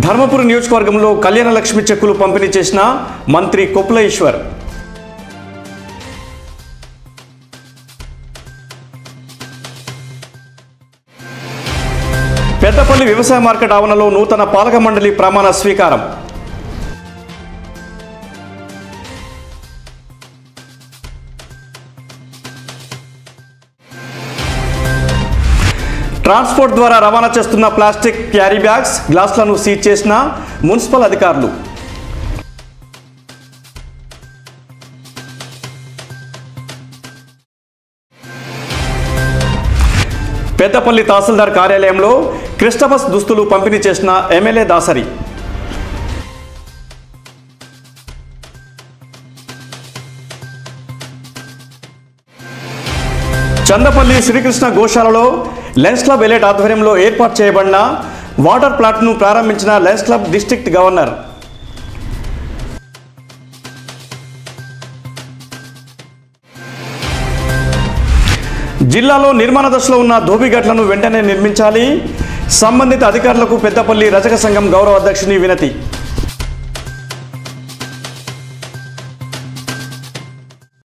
ధర్మపురి నియోజకవర్గంలో కళ్యాణ లక్ష్మి చెక్కులు పంపిణీ చేసిన మంత్రి కొప్పుల ఈశ్వర్ పెద్దపల్లి వ్యవసాయ మార్కెట్ ఆవరణలో నూతన పాలక మండలి ప్రమాణ స్వీకారం ట్రాన్స్పోర్ట్ ద్వారా రవాణా చేస్తున్న ప్లాస్టిక్ క్యారీ బ్యాగ్స్ గ్లాసులను సీజ్ చేసిన మున్సిపల్ అధికారులు పెద్దపల్లి తహసీల్దార్ కార్యాలయంలో క్రిస్టమస్ దుస్తులు పంపిణీ చేసిన ఎమ్మెల్యే దాసరి చందపల్లి శ్రీకృష్ణ గోశాలలో లెన్స్ క్లబ్ ఎలైట్ ఆధ్వర్యంలో ఏర్పాటు చేయబడిన వాటర్ ప్లాంట్ను ప్రారంభించిన లెన్స్ క్లబ్ డిస్ట్రిక్ట్ గవర్నర్ జిల్లాలో నిర్మాణ దశలో ఉన్న ధోబిఘాట్లను వెంటనే నిర్మించాలి సంబంధిత అధికారులకు పెద్దపల్లి రజక సంఘం గౌరవ అధ్యక్షుని వినతి